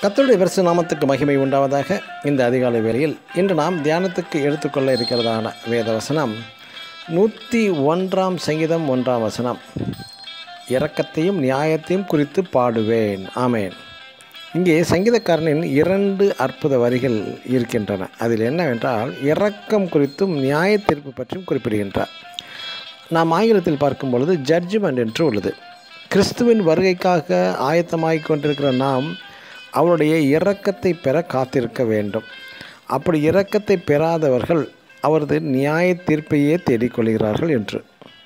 கர்த்தருடைய பரிசு நாமத்துக்கு மகிமை உண்டாவதாக இந்த அதிகாலை வேளையில் இன்று நாம் தியானத்துக்கு எடுத்துக்கொள்ள இருக்கிறதான வேத வசனம் நூற்றி ஒன்றாம் சங்கீதம் ஒன்றாம் வசனம் இரக்கத்தையும் நியாயத்தையும் குறித்து பாடுவேன் ஆமேன் இங்கே சங்கீதக்காரனின் இரண்டு அற்புத வரிகள் இருக்கின்றன அதில் என்னவென்றால் இரக்கம் குறித்தும் நியாய தீர்ப்பு பற்றியும் குறிப்பிடுகின்றார் நாம் ஆங்கிலத்தில் பார்க்கும் பொழுது ஜட்ஜ்மெண்ட் என்று உள்ளது கிறிஸ்துவின் வருகைக்காக ஆயத்தமாகிக் கொண்டிருக்கிற நாம் அவருடைய இரக்கத்தை பெற காத்திருக்க வேண்டும் அப்படி இரக்கத்தை பெறாதவர்கள் அவரது நியாய தீர்ப்பையே தேடிக்கொள்கிறார்கள் என்று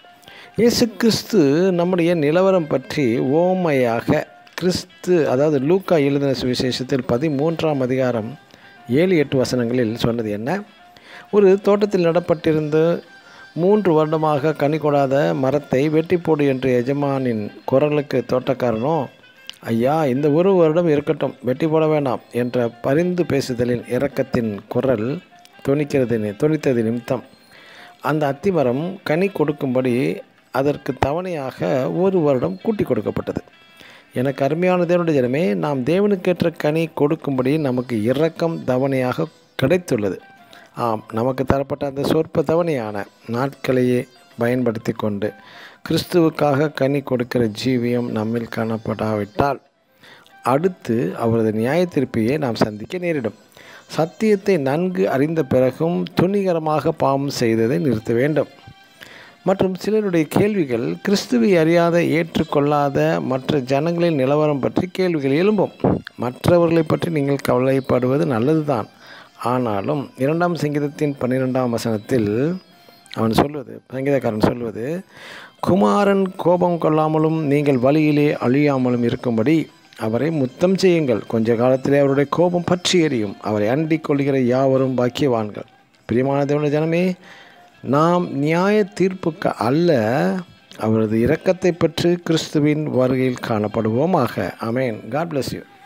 இயேசு கிறிஸ்து நம்முடைய நிலவரம் பற்றி ஓமையாக கிறிஸ்து அதாவது லூக்கா எழுதின சுவிசேஷத்தில் பதிமூன்றாம் அதிகாரம் ஏழு எட்டு வசனங்களில் சொன்னது என்ன ஒரு தோட்டத்தில் நடப்பட்டிருந்து மூன்று வருடமாக கனி கொடாத மரத்தை வெட்டி போடு என்று எஜமானின் குரலுக்கு தோட்டக்காரனோ ஐயா இந்த ஒரு வருடம் இருக்கட்டும் வெட்டி போட வேண்டாம் என்ற பரிந்து பேசுதலின் இரக்கத்தின் குரல் தொனிக்கிறது தொனித்தது நிமித்தம் அந்த அத்திமரம் கனி கொடுக்கும்படி அதற்கு தவணையாக ஒரு வருடம் கூட்டி கொடுக்கப்பட்டது எனக்கு அருமையான தேவனுடைய ஜனமே நாம் தேவனுக்கேற்ற கனி கொடுக்கும்படி நமக்கு இரக்கம் தவணையாக கிடைத்துள்ளது ஆம் நமக்கு தரப்பட்ட அந்த சொற்ப தவணையான நாட்களையே பயன்படுத்தி கொண்டு கிறிஸ்துவுக்காக கனி கொடுக்கிற ஜீவியம் நம்மில் காணப்படாவிட்டால் அடுத்து அவரது நியாய தீர்ப்பையே நாம் சந்திக்க நேரிடும் சத்தியத்தை நன்கு அறிந்த பிறகும் துணிகரமாக பாவம் செய்ததை நிறுத்த வேண்டும் மற்றும் சிலருடைய கேள்விகள் கிறிஸ்துவை அறியாத ஏற்றுக்கொள்ளாத மற்ற ஜனங்களின் நிலவரம் பற்றி கேள்விகள் எழும்பும் மற்றவர்களை பற்றி நீங்கள் கவலைப்படுவது நல்லதுதான் ஆனாலும் இரண்டாம் சங்கீதத்தின் பன்னிரெண்டாம் வசனத்தில் அவன் சொல்வது சங்கீதக்காரன் சொல்வது குமாரன் கோபம் கொள்ளாமலும் நீங்கள் வழியிலே அழியாமலும் இருக்கும்படி அவரை முத்தம் செய்யுங்கள் கொஞ்ச காலத்திலே அவருடைய கோபம் பற்றி எறியும் அவரை அண்டிக் கொள்கிற யாவரும் பாக்கியவான்கள் பிரியமான தேவன ஜனமே நாம் நியாய தீர்ப்புக்கு அல்ல அவரது இரக்கத்தை பெற்று கிறிஸ்துவின் வருகையில் காணப்படுவோமாக அமேன் காட் பிளஸ் யூ